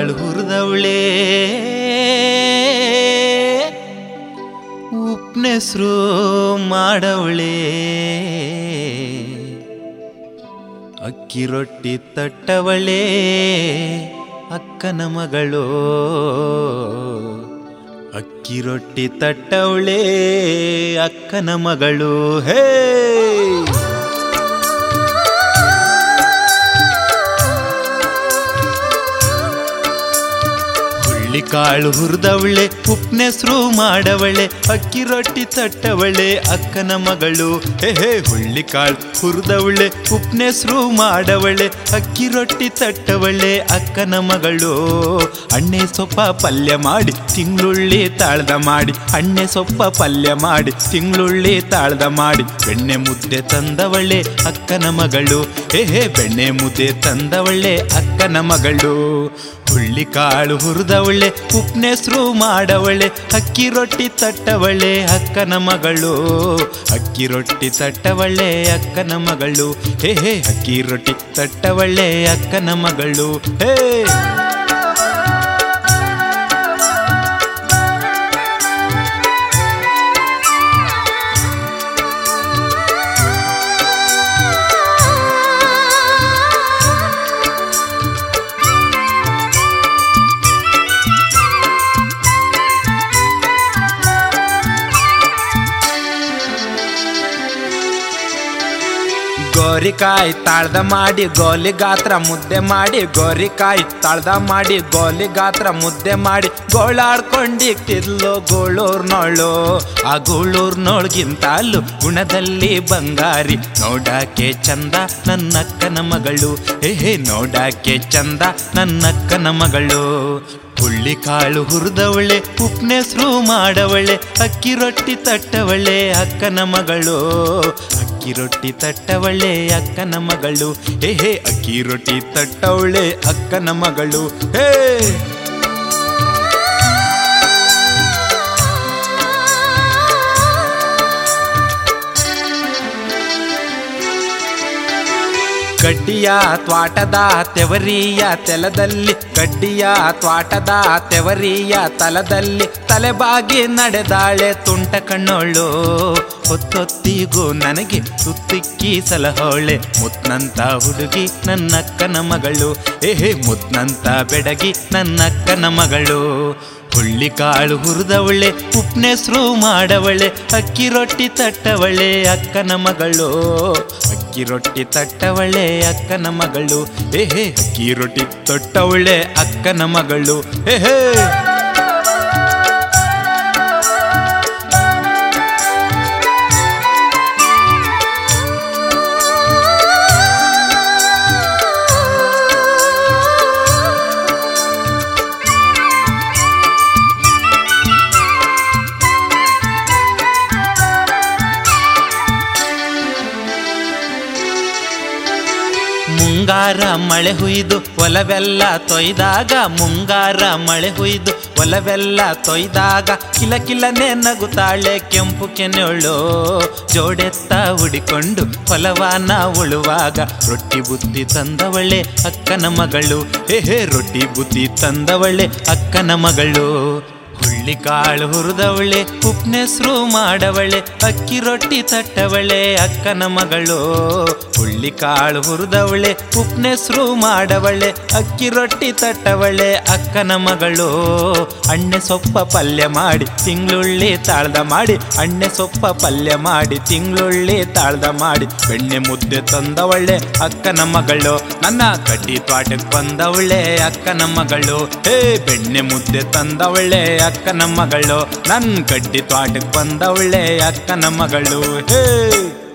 ಕಾಳು ಹುರಿದವಳೆ ಉಪ್ನೆಸ್ರು ಮಾಡವಳೆ ಅಕ್ಕಿ ರೊಟ್ಟಿ ತಟ್ಟವಳೆ ಅಕ್ಕನ ಮಗಳು ಅಕ್ಕಿ ರೊಟ್ಟಿ ತಟ್ಟವಳೆ ಅಕ್ಕನ ಮಗಳು ಹೇ ಹುಳ್ಳಿಕಾಳು ಹುರಿದವಳೆ ಉಪ್ನೆಸ್ರು ಮಾಡವಳೆ ಅಕ್ಕಿ ರೊಟ್ಟಿ ತಟ್ಟವಳೆ ಅಕ್ಕನ ಮಗಳು ಹೇ ಹೇ ಹುಳ್ಳಿಕಾಳು ಹುರಿದವಳೆ ಉಪ್ನೆಸ್ರು ಮಾಡವಳೆ ಅಕ್ಕಿ ರೊಟ್ಟಿ ತಟ್ಟವಳೆ ಅಕ್ಕನ ಮಗಳು ಅಣ್ಣೆ ಸೊಪ್ಪ ಪಲ್ಯ ಮಾಡಿ ತಿಂಗ್ಳುಳ್ಳಿ ತಾಳ್ದ ಮಾಡಿ ಅಣ್ಣೆ ಸೊಪ್ಪ ಪಲ್ಯ ಮಾಡಿ ತಿಂಗ್ಳುಳ್ಳಿ ತಾಳ್ದ ಮಾಡಿ ಬೆಣ್ಣೆ ಮುದ್ದೆ ತಂದವಳೆ ಅಕ್ಕನ ಮಗಳು ಹೇ ಹೇ ಬೆಣ್ಣೆ ಮುದ್ದೆ ತಂದವಳೆ ಅಕ್ಕನ ಮಗಳು ಹುಳ್ಳಿಕಾಳು ಹುರಿದವಳೆ ಉಪ್ನೆಸ್ರು ಮಾಡವಳೆ ಅಕ್ಕಿ ರೊಟ್ಟಿ ತಟ್ಟವಳೆ ಅಕ್ಕನ ಮಗಳು ಅಕ್ಕಿ ರೊಟ್ಟಿ ತಟ್ಟವಳೆ ಅಕ್ಕನ ಮಗಳು ಹೇ ಹೇ ಅಕ್ಕಿ ರೊಟ್ಟಿ ತಟ್ಟವಳೆ ಅಕ್ಕನ ಮಗಳು ಹೇ ಗೋರಿಕಾಯಿ ತಾಳ್ದ ಮಾಡಿ ಗೋಲಿ ಗಾತ್ರ ಮುದ್ದೆ ಮಾಡಿ ಗೋರಿಕಾಯಿ ತಾಳ್ದ ಮಾಡಿ ಗೋಲಿ ಗಾತ್ರ ಮುದ್ದೆ ಮಾಡಿ ಗೋಳಾಡ್ಕೊಂಡಿಟ್ಟಿದ್ಲು ಗೋಳೂರ್ನೋಳು ಆ ಗೋಳೂರ್ನೋಳ್ಗಿಂತಲ್ಲೂ ಗುಣದಲ್ಲಿ ಬಂಗಾರಿ ನೋಡಾಕೆ ಚಂದ ನನ್ನಕ್ಕನ ಮಗಳು ಹೇ ಹೇ ನೋಡಾಕೆ ಚಂದ ನನ್ನಕ್ಕನ ಮಗಳು ಹುಳ್ಳಿಕಾಳು ಹುರಿದವಳೆ ಉಪ್ನೆಸ್ರು ಮಾಡವಳೆ ಅಕ್ಕಿ ರೊಟ್ಟಿ ತಟ್ಟವಳೆ ಅಕ್ಕನ ಮಗಳು ಅಕ್ಕಿ ರೊಟ್ಟಿ ತಟ್ಟವಳೆ ಅಕ್ಕನ ಮಗಳು ಹೇ ಹೇ ಅಕ್ಕಿ ರೊಟ್ಟಿ ತಟ್ಟವಳೆ ಅಕ್ಕನ ಮಗಳು ಹೇ ಗಡ್ಡಿಯ ತ್ವಾಟದ ತೆವರಿಯ ತೆಲದಲ್ಲಿ ಗಡ್ಡಿಯ ತ್ವಾಟದ ತೆವರಿಯ ತಲದಲ್ಲಿ ತಲೆಬಾಗಿ ನಡೆದಾಳೆ ತುಂಟ ಕಣ್ಣೋಳು ಹೊತ್ತೊತ್ತಿಗೂ ನನಗೆ ಸುತ್ತಿಕ್ಕಿ ಸಲಹೋಳೆ ಮುತ್ನಂತ ಹುಡುಗಿ ನನ್ನಕ್ಕನ ಮಗಳು ಏಹೇ ಮುತ್ನಂತ ಬೆಡಗಿ ನನ್ನಕ್ಕನ ಮಗಳು ಹುಳ್ಳಿಕಾಳು ಹುರಿದವಳೆ ಉಪ್ನೆಸ್ರು ಮಾಡವಳೆ ಅಕ್ಕಿ ರೊಟ್ಟಿ ತಟ್ಟವಳೆ ಅಕ್ಕನ ಮಗಳು ಅಕ್ಕಿ ರೊಟ್ಟಿ ತಟ್ಟವಳೆ ಅಕ್ಕನ ಮಗಳು ಏಹೇ ಅಕ್ಕಿ ರೊಟ್ಟಿ ತೊಟ್ಟವಳೆ ಅಕ್ಕನ ಮಗಳು ಏಹೇ ಮುಂಗಾರ ಮಳೆ ಹುಯ್ದು ಒಲವೆಲ್ಲ ತೊಯ್ದಾಗ ಮುಂಗಾರ ಮಳೆ ಹುಯ್ದು ಒಲವೆಲ್ಲ ತೊಯ್ದಾಗ ಕಿಲ ಕಿಲನೆ ನಗುತ್ತಾಳೆ ಕೆಂಪು ಕೆನೆಯೊಳು ಜೋಡೆತ್ತ ಹುಡಿಕೊಂಡು ಹೊಲವಾನ ಉಳುವಾಗ ರೊಟ್ಟಿ ಬುತ್ತಿ ತಂದವಳೆ ಅಕ್ಕನ ಮಗಳು ಹೇ ಹೇ ರೊಟ್ಟಿ ಬುತ್ತಿ ತಂದವಳೆ ಅಕ್ಕನ ಮಗಳು ಹುಳ್ಳಿಕಾಳು ಹುರಿದವಳೆ ಉಪ್ನೆಸ್ರು ಮಾಡವಳೆ ಅಕ್ಕಿ ರೊಟ್ಟಿ ತಟ್ಟವಳೆ ಅಕ್ಕನ ಮಗಳು ಹುಳ್ಳಿಕಾಳು ಹುರಿದವಳೆ ಉಪ್ನೆಸ್ರು ಮಾಡವಳೆ ಅಕ್ಕಿ ರೊಟ್ಟಿ ತಟ್ಟವಳೆ ಅಕ್ಕನ ಮಗಳು ಅಣ್ಣೆ ಸೊಪ್ಪ ಪಲ್ಯ ಮಾಡಿ ತಿಂಗ್ಳುಳ್ಳಿ ತಾಳ್ದ ಮಾಡಿ ಅಣ್ಣೆ ಸೊಪ್ಪ ಪಲ್ಯ ಮಾಡಿ ತಿಂಗ್ಳುಳ್ಳಿ ತಾಳ್ದ ಮಾಡಿ ಬೆಣ್ಣೆ ಮುದ್ದೆ ತಂದವಳೆ ಅಕ್ಕನ ಮಗಳು ನನ್ನ ಕಡ್ಡಿ ತ್ವಾಟಕ್ಕೆ ಬಂದವಳೆ ಅಕ್ಕನ ಮಗಳು ಹೇ ಬೆಣ್ಣೆ ಮುದ್ದೆ ತಂದವಳೆ ಅಕ್ಕನ ಮಗಳು ನನ್ ಕಡ್ಡಿ ತ್ವಾಟಕ್ಕೆ ಬಂದವಳೆ ಅಕ್ಕನ ಮಗಳು ಹೇ